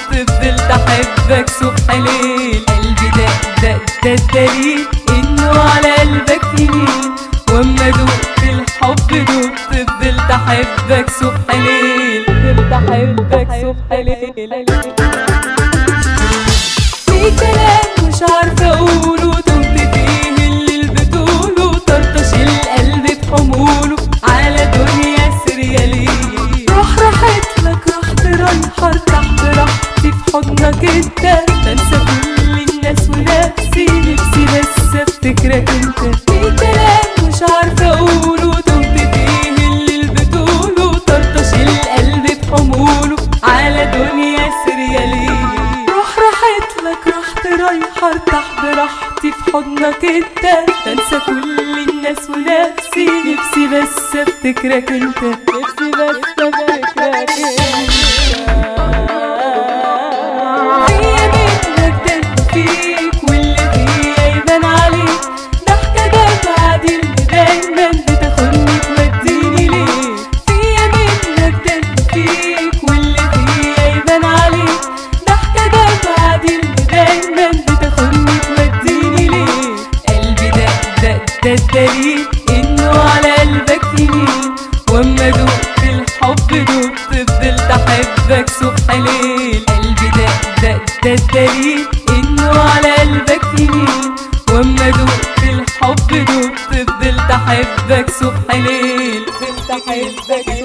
دبت فضلت احبك صبح ليل قلبي ده ده ده الدليل انه على قلبك يمين واما دقت الحب دبت فضلت احبك صبح ليل فضلت احبك صبح ليل في كلام مش عارفه اقوله تهت فيه اللي بتقوله طرطش القلب بحموله على دنيا سريالية روح راحت لك رحت رايحة ارتاح براحتي في حضنك انت بنسى كل الناس ونفسي نفسي بس افتكرك انت في كلام مش عارفة اقوله تهت فيه اللي بتقوله طرطش القلب بحموله على دنيا سريالية روح راحت لك رحت رايحة ارتاح براحتي في حضنك انت بنسى كل الناس ونفسي نفسي بس افتكرك انت نفسي بس افتكرك انت هي منك ده فيك واللي فيا يبان عليك ضحكة جت عادي اللي دايما بتاخدني توديني ليه فيا منك ده فيك واللي فيا يبان عليك ضحكة جت عادي اللي دايما بتاخدني توديني ليه قلبي ده ده ده الدليل انه على قلبك يمين واما دقت الحب دقت فضلت احبك صبح ليل قلبي ده ده ده الدليل انه على قلبك يمين واما دقت الحب دقت فضلت احبك صبح ليل فضلت احبك